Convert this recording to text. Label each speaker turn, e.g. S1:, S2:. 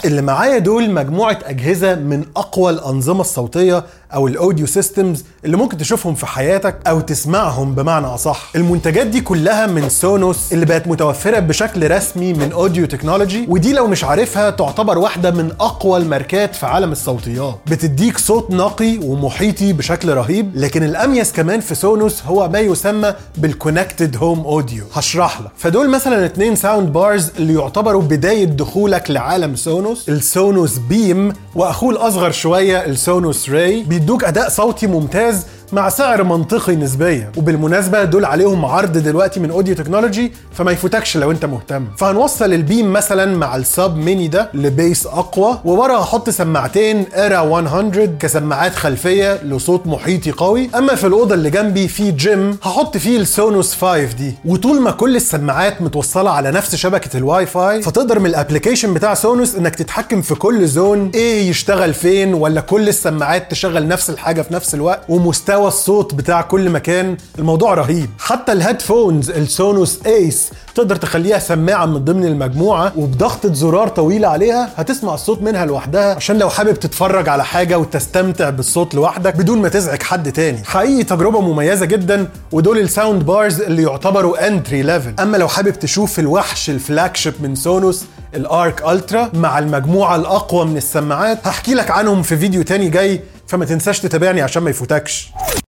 S1: اللي معايا دول مجموعة أجهزة من أقوى الأنظمة الصوتية أو الأوديو سيستمز اللي ممكن تشوفهم في حياتك أو تسمعهم بمعنى أصح المنتجات دي كلها من سونوس اللي بقت متوفرة بشكل رسمي من أوديو تكنولوجي ودي لو مش عارفها تعتبر واحدة من أقوى الماركات في عالم الصوتيات بتديك صوت نقي ومحيطي بشكل رهيب لكن الأميز كمان في سونوس هو ما يسمى بالكونكتد هوم أوديو هشرح لك فدول مثلا اتنين ساوند بارز اللي يعتبروا بداية دخولك لعالم سونوس السونوس بيم واخوه الاصغر شويه السونوس راي بيدوك اداء صوتي ممتاز مع سعر منطقي نسبيا وبالمناسبه دول عليهم عرض دلوقتي من اوديو تكنولوجي فما يفوتكش لو انت مهتم فهنوصل البيم مثلا مع السب ميني ده لبيس اقوى وورا هحط سماعتين ايرا 100 كسماعات خلفيه لصوت محيطي قوي اما في الاوضه اللي جنبي في جيم هحط فيه السونوس 5 دي وطول ما كل السماعات متوصله على نفس شبكه الواي فاي فتقدر من الابلكيشن بتاع سونوس انك تتحكم في كل زون ايه يشتغل فين ولا كل السماعات تشغل نفس الحاجه في نفس الوقت ومستوى الصوت بتاع كل مكان الموضوع رهيب حتى الهيدفونز السونوس ايس تقدر تخليها سماعه من ضمن المجموعه وبضغطه زرار طويله عليها هتسمع الصوت منها لوحدها عشان لو حابب تتفرج على حاجه وتستمتع بالصوت لوحدك بدون ما تزعج حد تاني حقيقي تجربه مميزه جدا ودول الساوند بارز اللي يعتبروا انتري ليفل اما لو حابب تشوف الوحش الفلاج شيب من سونوس الارك الترا مع المجموعه الاقوى من السماعات هحكي لك عنهم في فيديو تاني جاي فما تنساش تتابعني عشان ما يفوتكش